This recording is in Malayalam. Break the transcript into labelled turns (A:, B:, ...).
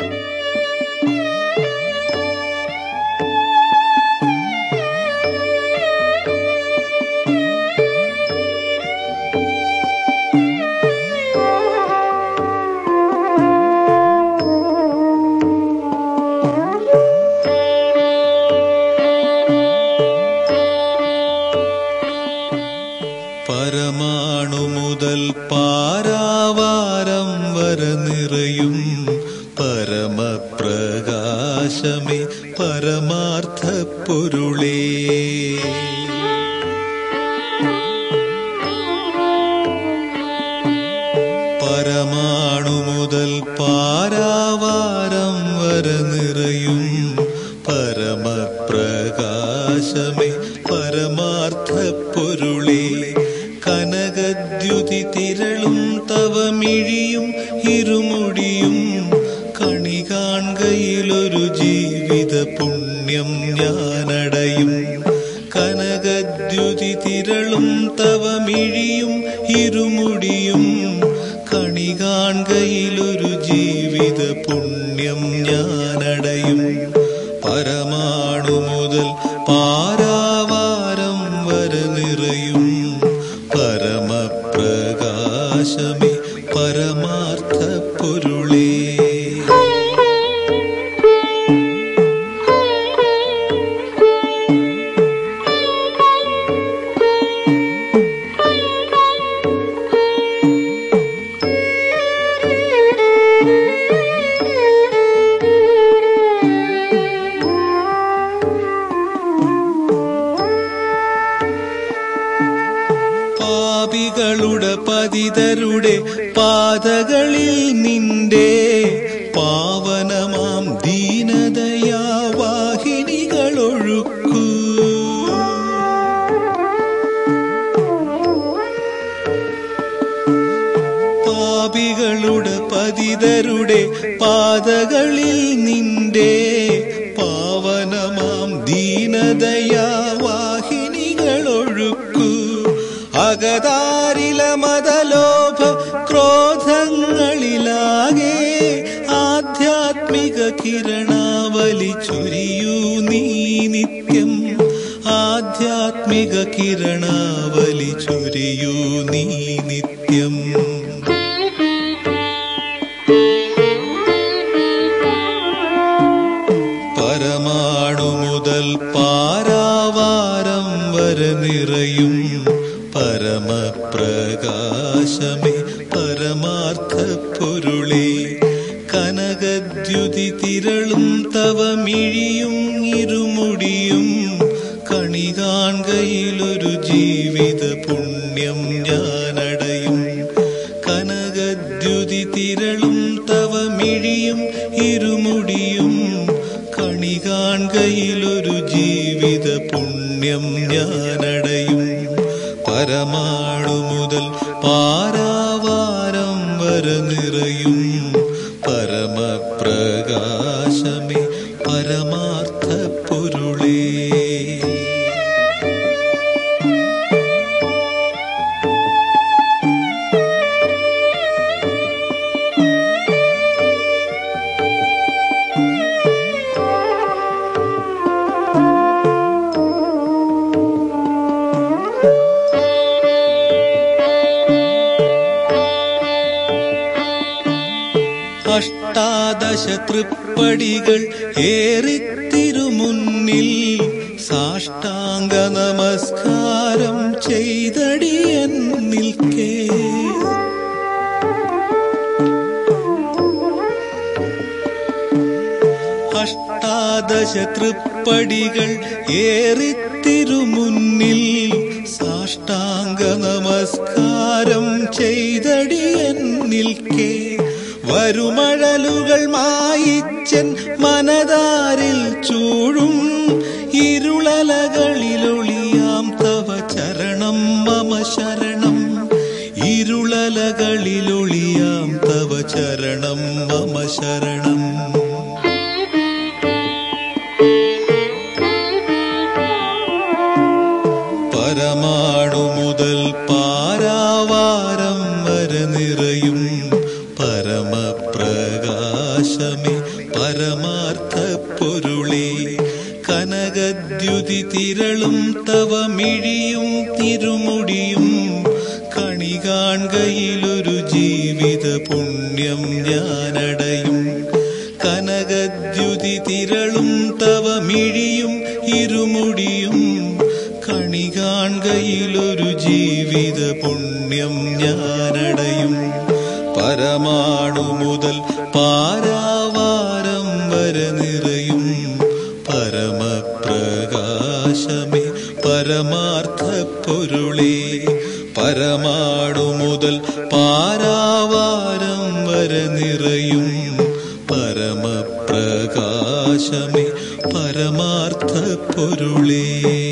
A: പരമാണു മുതൽ പാരാവാരം വരെ നിറയും പരമപ്രകാശമേ പരമാർത്ഥ പൊരുളേ പരമാണു മുതൽ പാരാവാരം വരെ നിറയും പരമപ്രകാശമേ പരമാർത്ഥ പൊരുളേ കനകദ്യുതി തിരളും തവ മിഴിയും ഇരുമുടിയും കണി കാൺകയിലൊരു ജീവിത പുണ്യം ഞാനടയും കനകദ്യുതി തിരളും തവ മിഴിയും ഇരുമുടിയും കണി കാൺകയിലൊരു ജീവിത പുണ്യം ഞാനടയും പരമാണു മുതൽ പാരാവാരം വരെ നിറയും പരമപ്രകാശമേ പരമാർത്ഥ പൊരുളേ പാപികളുടെ പതിതരുടെ പാതകളിൽ നിന്റെ പാവനമാം ദീനതയാ വാഹിനികളൊഴുക്കൂ പാപികളുടെ പതിതരുടെ പാതകളിൽ നിന്റെ പാവനമാം ദീനതയാ വാഹിനികളൊഴുക്കൂ അകതാരില മതലോഭ ക്രോധങ്ങളിലാകെ ആധ്യാത്മിക കിരണാവലി ചുരിയൂ നീ നിത്യം ആധ്യാത്മിക കിരണാവലി ചുരിയൂ നീ നിത്യം പരമാണു മുതൽ പാരാവാരം വരെ നിറയും പരമപ്രകാശമേ പരമാർത്ഥ പൊരുളേ കനകദ്യുതി തിരളും തവ മിഴിയും ഇരുമുടിയും കണി കാൺകയിലൊരു ജീവിത പുണ്യം ഞാനടയും കനകദ്യുതി തിരളും തവ മിഴിയും ഇരുമുടിയും കണി കാൺകയിലൊരു ജീവിത പുണ്യം ഞാനടയും പരമാണു മുതൽ പാരാവാരം വരെ നിറയും പരമപ്രകാശമേ പരമാർത്ഥ പൊരുളേ അഷ്ടാദശ തൃപ്പടികൾ ഏറിത്തിരുമുന്നിൽ സാഷ്ടാംഗ നമസ്കാരം ചെയ്തടിയൻ നിൽക്കേ അഷ്ടാദശ തൃപ്പടികൾ ഏറിത്തിരുമുന്നിൽ സാഷ്ടാംഗ നമസ്കാരം ചെയ്തടിയൻ നിൽക്കേ വരുമഴലുകൾ മായിച്ചൻ മനതാരിൽ ചൂഴും ഇരുളലകളിലൊളിയാം തവ ചരണം മമ ശരണം ഇരുളലകളിലൊളിയാം തവ ചരണം മമ ശരണം പരമാണു മുതൽ പാരാവാരം വരെ നിറയും പരമപ്രകാശമേ പരമാർത്ഥ പൊരുളേ കനകദ്യുതി തിരളും തവ മിഴിയും തിരുമുടിയും കണി കാൺകയിലൊരു ജീവിത പുണ്യം ഞാനടയും കനകദ്യുതി തിരളും തവ മിഴിയും ഇരുമുടിയും കണി കാൺകയിലൊരു ജീവിത പുണ്യം ഞാനടയും പരമാണു മുതൽ പാരാവാരം വരെ നിറയും പരമപ്രകാശമേ പരമാർത്ഥ പൊരുളേ പരമാണു മുതൽ പാരാവാരം വരെ നിറയും പരമപ്രകാശമേ പരമാർത്ഥ പൊരുളേ